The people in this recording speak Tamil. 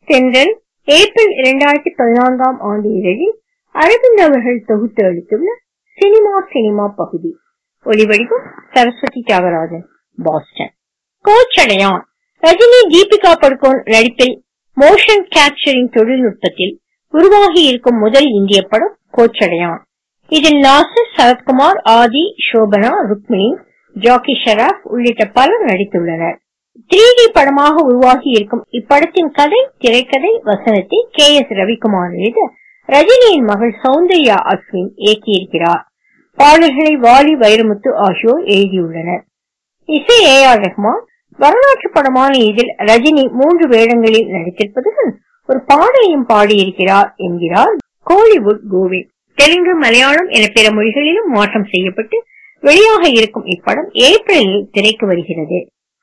தென்றல் ஏப்ரல் இரண்டாயிரத்தி பதினான்காம் ஆண்டு இதழில் அரவிந்த் அவர்கள் தொகுத்து அளித்துள்ள சினிமா சினிமா பகுதி ஒலிவடிவம் சரஸ்வதி தியாகராஜன் பாஸ்டன் கோச்சடையான் ரஜினி தீபிகா படுகோன் நடிப்பில் மோஷன் கேப்சரிங் தொழில்நுட்பத்தில் உருவாகி இருக்கும் முதல் இந்திய படம் கோச்சடையான் இதில் நாசர் சரத்குமார் ஆதி சோபனா ருக்மிணி ஜாக்கி ஷராப் உள்ளிட்ட பலர் நடித்துள்ளனர் த்ரீ டி படமாக உருவாகி இருக்கும் இப்படத்தின் கதை திரைக்கதை வசனத்தை கே எஸ் ரவிக்குமார் எழுத ரஜினியின் மகள் சௌந்தர்யா அஸ்வின் இயக்கியிருக்கிறார் பாடல்களை வாலி வைரமுத்து ஆகியோர் எழுதியுள்ளனர் இசை ஏ ஆர் ரஹ்மான் வரலாற்று படமான இதில் ரஜினி மூன்று வேடங்களில் நடித்திருப்பதுடன் ஒரு பாடலையும் பாடியிருக்கிறார் என்கிறார் கோலிவுட் கோவிந்த் தெலுங்கு மலையாளம் என பிற மொழிகளிலும் மாற்றம் செய்யப்பட்டு வெளியாக இருக்கும் இப்படம் ஏப்ரலில் திரைக்கு வருகிறது